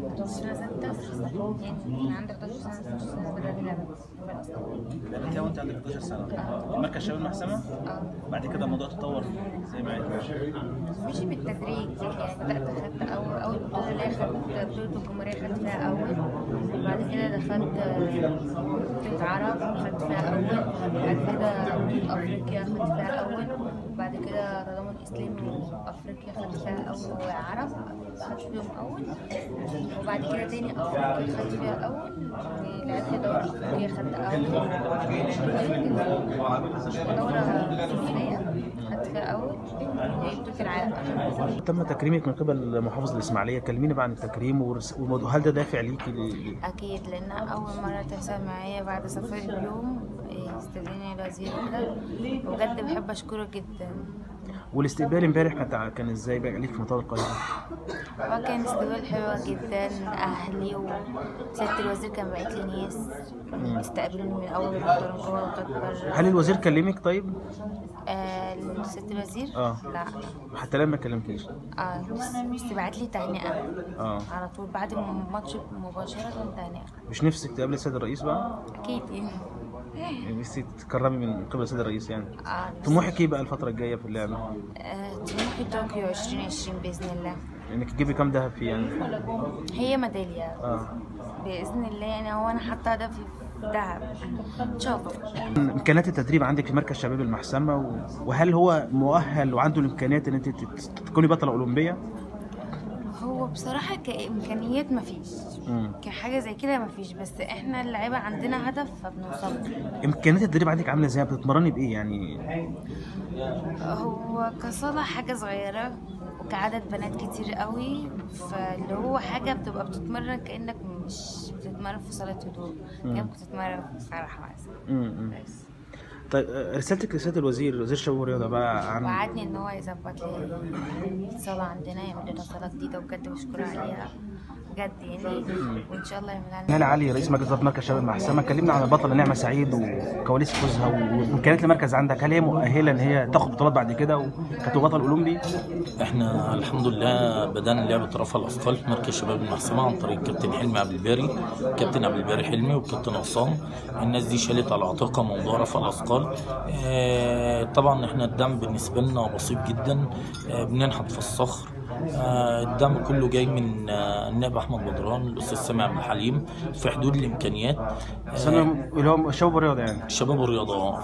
11 سنة ستة يعني من عند 11 سنة 16 سنة بدأت لعبة لعبة أصلا بدأتيها وانت عندك 11 سنه مركز شباب المحسمه اه بعد كده الموضوع تطور زي ما عايز مشي بالتدريج يعني بدأت خدت أول أول بطولة اللي هي خدت بطولة الجمهورية خدت فيها أول بعد كده دخلت بطولة عرب خدت فيها أول بعد كده بطولة أفريقيا خدت فيها أول بعد كده تضامن إسلامي أفريقيا خدت فيها أول وعرب خدت فيهم أول وبعد كده تاني أفريقيا خدت فيها أول ولعبت دورة أفريقيا خدت أول ودورة إفريقية خدت فيها أول وبطولة العالم تم تكريمك من قبل محافظ الاسماعيليه كلميني بقى عن التكريم ورس- والموضوع هل ده دافع ليكي ل- أكيد لأن أول مرة تحصل معايا بعد سفري بيوم إيه، استدعاني الوزير كده وبجد بحب أشكره جدا والاستقبال امبارح كان كان ازاي بقى ليك في مطار القاهره هو كان استقبال حلوة جدا أهلي وسيادة الوزير كان باعت لي ناس استقبلوني من أول المطار جوه لغاية بره هل الوزير كلمك طيب آه سيادة الوزير؟ آه. لا حتى لما كلمكيش اه بس بس بعت لي تهنئة اه على طول بعد الماتش مباشرة تهنئة مش نفسك تقابلي السيد الرئيس بقى أكيد يعني يعني نفسك تكرمي من قبل السيد الرئيس يعني اه طموحك ايه بقى الفتره الجايه في اللعبه آه، طموحي طوكيو 2020 بإذن الله انك تجيبي كام ذهب فيه يعني هي ميدالية اه بإذن الله يعني هو أنا حاطة هدفي في دهب إن شاء الله امكانيات التدريب عندك في مركز شباب المحسمه و- وهل هو مؤهل وعنده الامكانيات ان انت تت- تكوني بطله اولمبيه؟ هو بصراحة كإمكانيات مفيش مم. كحاجة زي كده مفيش بس احنا اللعيبة عندنا هدف فبنوصل امكانيات التدريب عندك عامله ازاي؟ بتتمرني بايه يعني؟ هو كصالة حاجة صغيرة وكعدد بنات كتير قوي فاللي هو حاجة بتبقى بتتمرن كأنك مش بتتمرن في صالة هدوء كأنك بتتمرن في فرح مثلا مم. بس طيب آه، رسالتك لسياده الوزير وزير الشباب والرياضه بقى عن وعدني ان هو يظبط لي الصالة عندنا يعمل لنا صالة جديدة وبجد بشكره عليها بجد يعني وان شاء الله يعمل نهال لنا علي رئيس مجلس اداره مركز شباب المحسمه كلمنا عن البطله نعمه سعيد وكواليس فوزها وامكانيات المركز عندك هل هي مؤهله ان هي تاخد بطولات بعد كده وكانت بطل اولمبي؟ احنا الحمد لله بدانا لعبه رفع الاثقال في مركز شباب المحسمه عن طريق كابتن حلمي عبد الباري كابتن عبد الباري حلمي وكابتن عصام الناس دي شالت على عاتقها موضوع رفع الاثقال اه طبعا احنا الدعم بالنسبه لنا بسيط جدا اه بننحت في الصخر آه، الدعم كله جاي من آه، النائب احمد بدران الاستاذ سامي عبد الحليم في حدود الامكانيات بس انا اللي هو الشباب والرياضه يعني شباب الرياضة اه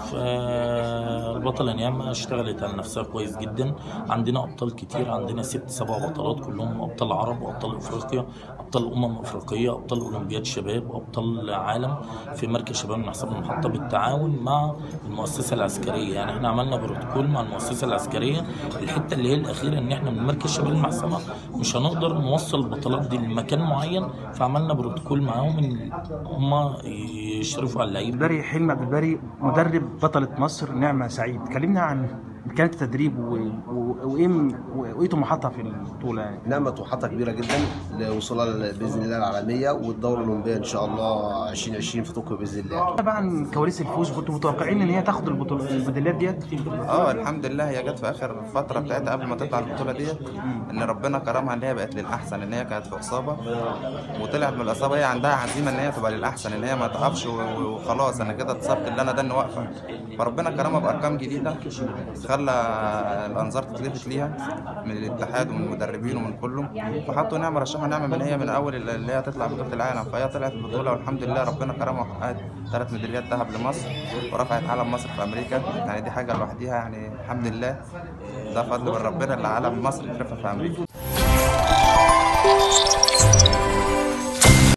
فالبطلة نعمة اشتغلت على نفسها كويس جدا عندنا أبطال كتير عندنا ست سبع بطلات كلهم أبطال عرب وأبطال أفريقيا أبطال أمم أفريقية أبطال أولمبياد شباب أبطال عالم في مركز شباب من حساب المحطة بالتعاون مع المؤسسة العسكرية يعني احنا عملنا بروتوكول مع المؤسسة العسكرية الحتة اللي هي الأخيرة إن احنا من مركز شباب المحسمة مش هنقدر نوصل البطلات دي لمكان معين فعملنا بروتوكول معاهم إن هم يشرفوا على اللعيبة الباري حلمي عبد الباري مدرب بطله مصر نعمه سعيد كلمنا عن امكانيات التدريب و- و- وايه وايه طموحاتها في البطوله يعني نعمة طموحاتها كبيرة جدا لوصولها بإذن الله العالمية والدورة الأولمبية إن شاء الله 2020 في طوكيو بإذن الله. طبعا كواليس الفوز كنتوا متوقعين ان هي تاخد البطوله الميداليات ديت اه الحمد لله هي جت في اخر فتره بتاعتها قبل ما تطلع البطوله ديت ان ربنا كرمها ان هي بقت للاحسن ان هي كانت في اصابه وطلعت من الاصابه هي عندها عزيمه ان هي تبقى للاحسن ان هي ما تقفش و- وخلاص انا كده اتصبت اللي انا دني واقفه فربنا كرمها بارقام جديده خلى الانظار تتلفت ليها من الاتحاد ومن المدربين ومن كله فحطوا نعمه رشحوا نعمه من هي من اول اللي هي تطلع بطوله العالم فهي طلعت البطوله والحمد لله ربنا كرمها وحققت ثلاث ميداليات ذهب لمصر ورفعت علم مصر في امريكا يعني دي حاجه لوحديها يعني الحمد لله ده فضل من ربنا اللي علم مصر يترفع في امريكا